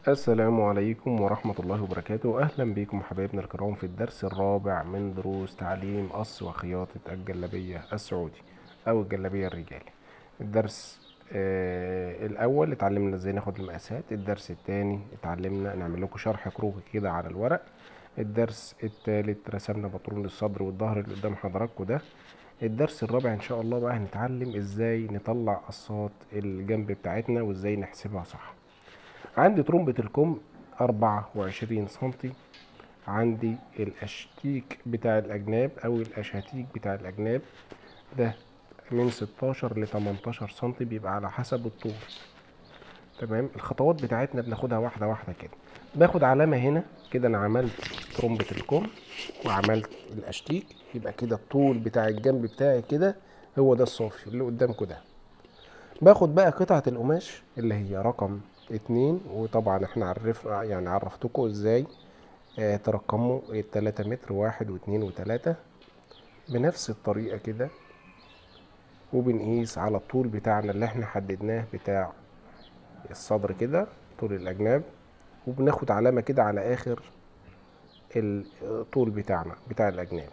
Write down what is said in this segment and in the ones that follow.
السلام عليكم ورحمة الله وبركاته أهلا بكم حبايبنا الكرام في الدرس الرابع من دروس تعليم قص وخياطة الجلابية السعودي أو الجلابية الرجالي الدرس آه الأول اتعلمنا ازاي ناخد المقاسات الدرس التاني اتعلمنا نعمل لكم شرح كروكي كده على الورق الدرس التالت رسمنا بطرون الصدر والظهر اللي قدام حضراتكم ده الدرس الرابع ان شاء الله بقى هنتعلم ازاي نطلع قصات الجنب بتاعتنا وازاي نحسبها صح عندي ترمبة الكم أربعة وعشرين سنتي عندي الأشتيك بتاع الأجناب أو الأشاتيك بتاع الأجناب ده من ستاشر لتمنتاشر سنتي بيبقى على حسب الطول تمام الخطوات بتاعتنا بناخدها واحدة واحدة كده باخد علامة هنا كده أنا عملت ترمبة الكم وعملت الأشتيك يبقى كده الطول بتاع الجنب بتاعي كده هو ده الصافي اللي قدامكم ده باخد بقى قطعة القماش اللي هي رقم اتنين وطبعا احنا عرف يعني عرفتكم ازاي اه ترقموا التلاتة متر واحد واتنين وتلاتة بنفس الطريقة كده وبنقيس على الطول بتاعنا اللي احنا حددناه بتاع الصدر كده طول الأجناب وبناخد علامة كده على آخر الطول بتاعنا بتاع الأجناب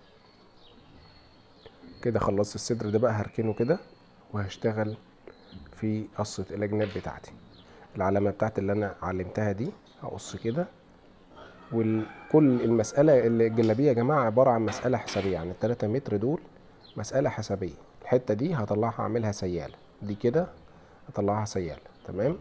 كده خلصت الصدر ده بقى هركنه كده وهشتغل في قصة الأجناب بتاعتي العلامة بتاعتي اللي أنا علمتها دي هقص كده وكل المسألة الجلابية يا جماعة عبارة عن مسألة حسابية يعني التلاتة متر دول مسألة حسابية الحتة دي هطلعها أعملها سيالة دي كده هطلعها سيالة تمام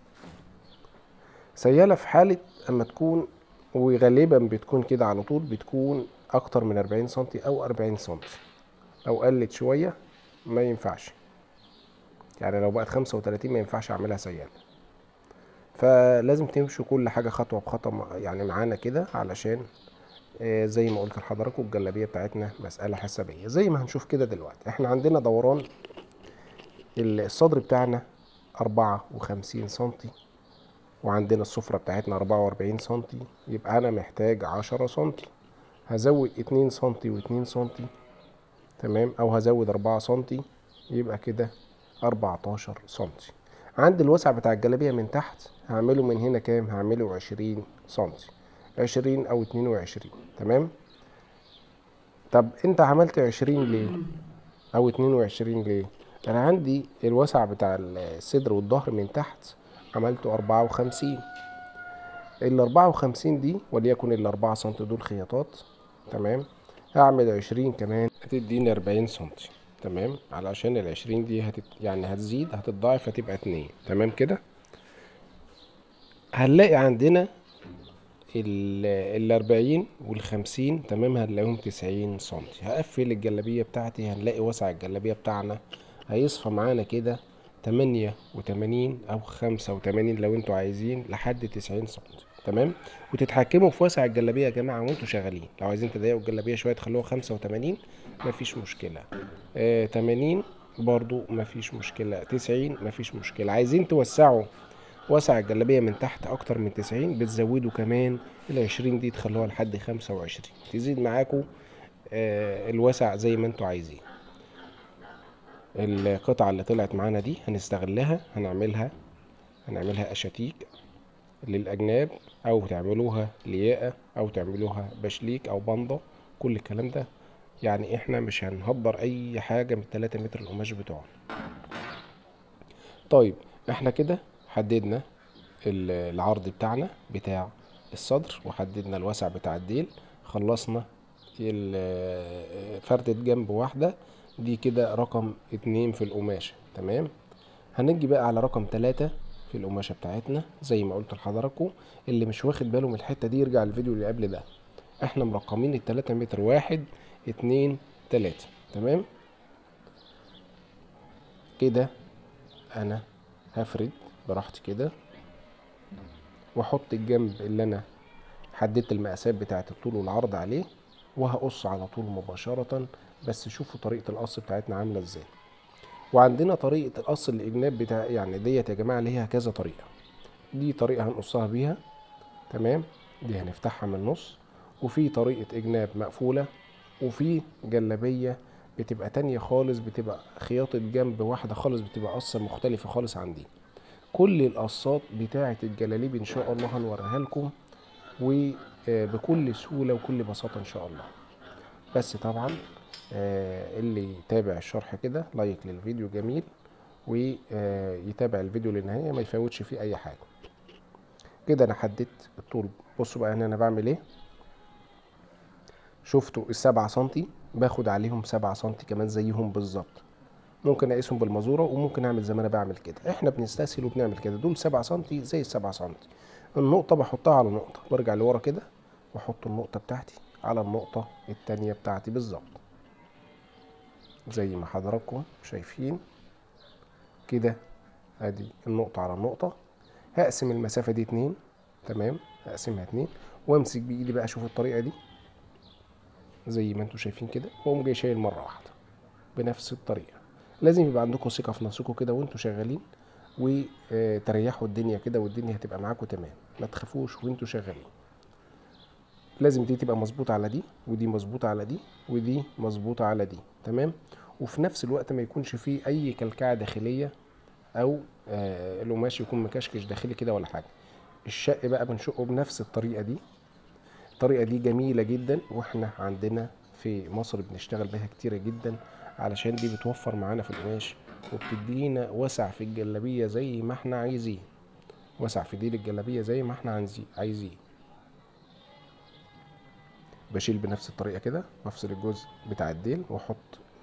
سيالة في حالة أما تكون وغالبا بتكون كده على طول بتكون أكتر من أربعين سنتي أو أربعين سنتي لو قلت شوية ما ينفعش يعني لو بقت خمسة وتلاتين ما ينفعش أعملها سيالة فلازم تمشوا كل حاجة خطوة بخطوة يعني معانا كده علشان آه زي ما قلت لحضراتكم الجلابية بتاعتنا مسألة حسابية زي ما هنشوف كده دلوقتي احنا عندنا دوران الصدر بتاعنا أربعة وخمسين سنتي وعندنا السفرة بتاعتنا أربعة وأربعين سنتي يبقى أنا محتاج عشرة سنتي هزود اتنين سنتي واتنين سنتي تمام أو هزود أربعة سنتي يبقى كده أربعتاشر سنتي عند الوسع بتاع الجلابية من تحت هعمله من هنا كام هعمله عشرين سنتي عشرين أو اتنين وعشرين تمام طب أنت عملت عشرين ليه أو اتنين وعشرين ليه أنا عندي الوسع بتاع الصدر والظهر من تحت عملته أربعة وخمسين الأربعة وخمسين دي وليكن الأربعة سنتي دول خياطات تمام هعمل عشرين كمان هتديني أربعين سنتي تمام علشان العشرين دي هتت... يعني هتزيد هتتضاعف هتبقى اتنين تمام كده هنلاقي عندنا ال الأربعين والخمسين تمام هنلاقيهم تسعين سنتي هقفل الجلابية بتاعتي هنلاقي وسع الجلابية بتاعنا هيصفى معانا كده تمانية وتمانين أو خمسة وتمانين لو انتوا عايزين لحد تسعين سنتي تمام وتتحكموا في وسع الجلابيه يا جماعه وانتوا شغالين لو عايزين تضيقوا الجلابيه شويه تخلوها خمسة وتمانين مفيش مشكله آه تمانين برضو مفيش مشكله تسعين مفيش مشكله عايزين توسعوا وسع الجلابيه من تحت اكتر من تسعين بتزودوا كمان العشرين دي تخلوها لحد خمسة وعشرين تزيد معاكوا آه الوسع زي ما انتوا عايزين القطعه اللي طلعت معانا دي هنستغلها هنعملها هنعملها اشاتيك للأجناب أو تعملوها لياقة أو تعملوها بشليك أو باندا كل الكلام ده يعني احنا مش هنهبر أي حاجة من التلاتة متر القماش بتوعنا طيب احنا كده حددنا العرض بتاعنا بتاع الصدر وحددنا الوسع بتاع الديل خلصنا فردة جنب واحدة دي كده رقم اتنين في القماشة تمام هنيجي بقى على رقم تلاتة في القماشة بتاعتنا زي ما قلت لحضراتكم اللي مش واخد باله من الحتة دي يرجع الفيديو اللي قبل ده احنا مرقمين التلاتة متر واحد اتنين تلاتة تمام كده انا هفرد براحتي كده واحط الجنب اللي انا حددت المقاسات بتاعت الطول والعرض عليه وهقص على طول مباشرة بس شوفوا طريقة القص بتاعتنا عاملة ازاي وعندنا طريقة القص الإجناب بتاع يعني ديت يا جماعة ليها كذا طريقة دي طريقة هنقصها بيها تمام دي هنفتحها من النص وفي طريقة إجناب مقفولة وفي جلابية بتبقى تانية خالص بتبقى خياطة جنب واحدة خالص بتبقى قصة مختلفة خالص عن دي كل القصات بتاعة الجلاليب ان شاء الله هنوريها لكم وبكل سهولة وكل بساطة ان شاء الله بس طبعا آه، اللي يتابع الشرح كده لايك للفيديو جميل ويتابع الفيديو للنهاية ما يفوتش فيه اي حاجة كده انا حددت الطول بصوا بقى هنا انا بعمل ايه شفتوا السبعة سنتي باخد عليهم سبعة سنتي كمان زيهم بالظبط ممكن اقيسهم بالمزورة وممكن اعمل زي ما انا بعمل كده احنا بنستسهل وبنعمل كده دول سبعة سنتي زي السبعة سنتي النقطة بحطها على نقطة برجع لورا كده واحط النقطة بتاعتي على النقطة التانية بتاعتي بالظبط زي ما حضراتكم شايفين كده ادي النقطة على النقطة هقسم المسافة دي اتنين تمام هقسمها اتنين وامسك بايدي بقى اشوف الطريقة دي زي ما انتوا شايفين كده واقوم جاي شايل مرة واحدة بنفس الطريقة لازم يبقى عندكم ثقة في نفسكم كده وانتوا شغالين وتريحوا الدنيا كده والدنيا هتبقى معاكم تمام ما تخافوش وانتوا شغالين لازم دي تبقى مظبوطة على دي ودي مظبوطة على دي ودي مظبوطة على دي تمام وفي نفس الوقت ما يكونش فيه اي كلكعة داخلية او آه القماش يكون مكشكش داخلي كده ولا حاجة الشق بقى بنشقه بنفس الطريقة دي الطريقة دي جميلة جدا واحنا عندنا في مصر بنشتغل بيها كتيرة جدا علشان دي بتوفر معانا في القماش وبتدينا وسع في الجلابية زي ما احنا عايزين وسع في ديل الجلابية زي ما احنا عايزين عايزين بشيل بنفس الطريقة كده بفصل الجزء بتاع الديل واحط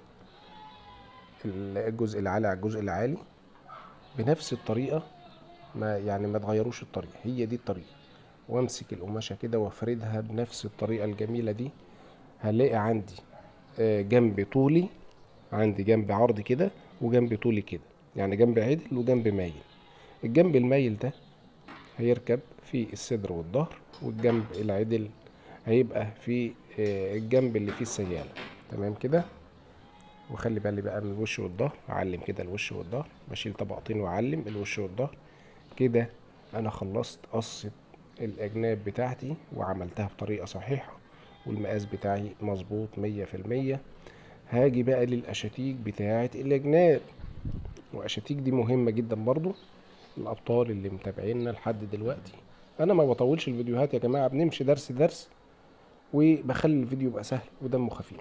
الجزء العالي على الجزء العالي بنفس الطريقة ما يعني ما تغيروش الطريقة هي دي الطريقة وامسك القماشة كده وافردها بنفس الطريقة الجميلة دي هلاقي عندي آه، جنب طولي عندي جنب عرض كده وجنب طولي كده يعني جنب عدل وجنب مايل الجنب المايل ده هيركب في الصدر والظهر والجنب العدل هيبقى في آه، الجنب اللي فيه السيالة تمام كده وخلي بالي بقى من الوش والظهر اعلم كده الوش والظهر بشيل طبقتين واعلم الوش والظهر كده انا خلصت قصة الاجناب بتاعتي وعملتها بطريقة صحيحة والمقاس بتاعي مظبوط مية في المية هاجي بقى للاشاتيك بتاعة الاجناب واشاتيك دي مهمة جدا برضو الابطال اللي متابعيننا لحد دلوقتي انا ما بطولش الفيديوهات يا جماعة بنمشي درس درس وبخلي الفيديو يبقى سهل ودمه خفيف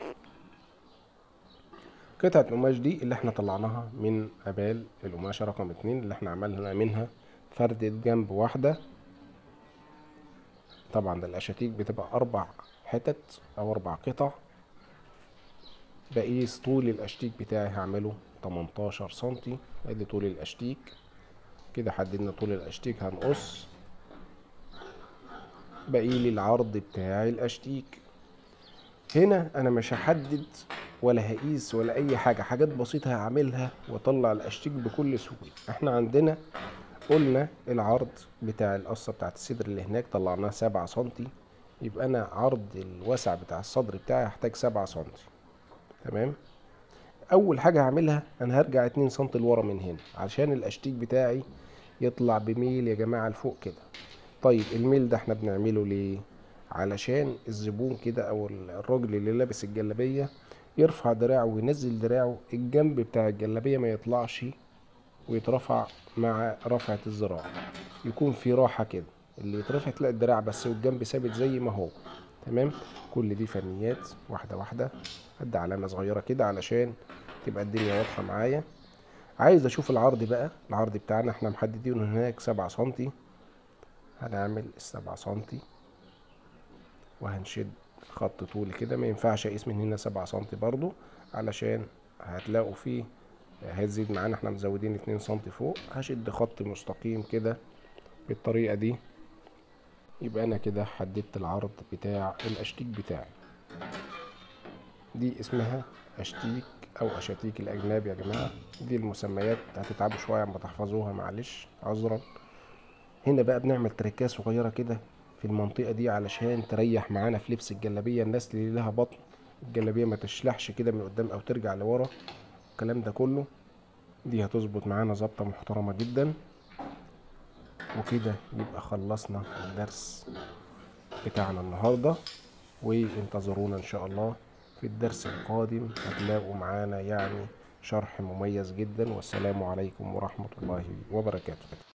قطعة القماش دي اللي احنا طلعناها من قبال القماشة رقم اتنين اللي احنا عملنا منها فردة جنب واحدة طبعا ده الاشاتيك بتبقى اربع حتت او اربع قطع بقيس طول الاشتيك بتاعي هعمله 18 سنتي ادي طول الاشتيك كده حددنا طول الاشتيك هنقص باقي لي العرض بتاع الاشتيك هنا انا مش هحدد ولا هقيس ولا اي حاجه حاجات بسيطه هعملها واطلع الاشتيك بكل سهوله احنا عندنا قلنا العرض بتاع القصه بتاعت الصدر اللي هناك طلعناه سبعة سنتي يبقى انا عرض الوسع بتاع الصدر بتاعي هحتاج سبعة سنتي تمام اول حاجه هعملها انا هرجع اتنين سنتي لورا من هنا عشان الاشتيك بتاعي يطلع بميل يا جماعه لفوق كده طيب الميل ده احنا بنعمله ليه علشان الزبون كده او الراجل اللي لابس الجلابيه يرفع دراعه وينزل دراعه الجنب بتاع الجلابيه ما يطلعش ويترفع مع رفعة الذراع يكون في راحة كده اللي يترفع تلاقي الدراع بس والجنب ثابت زي ما هو تمام كل دي فنيات واحدة واحدة ادي علامة صغيرة كده علشان تبقى الدنيا واضحة معايا عايز اشوف العرض بقى العرض بتاعنا احنا محددين هناك سبعة سنتي هنعمل السبعة سنتي وهنشد خط طولي كده ما ينفعش اقيس من هنا سبعة سنتي برضو علشان هتلاقوا فيه هتزيد معانا احنا مزودين اتنين سنتي فوق هشد خط مستقيم كده بالطريقة دي يبقى انا كده حددت العرض بتاع الاشتيك بتاعي دي اسمها اشتيك او اشاتيك الاجناب يا جماعة دي المسميات هتتعبوا شوية اما تحفظوها معلش عذرا هنا بقى بنعمل تريكات صغيرة كده في المنطقة دي علشان تريح معانا في لبس الجلابية الناس اللي لها بطن الجلابية ما تشلحش كده من قدام او ترجع لورا الكلام ده كله دي هتظبط معانا ظبطة محترمة جدا وكده يبقى خلصنا الدرس بتاعنا النهاردة وانتظرونا ان شاء الله في الدرس القادم هتلاقوا معانا يعني شرح مميز جدا والسلام عليكم ورحمة الله وبركاته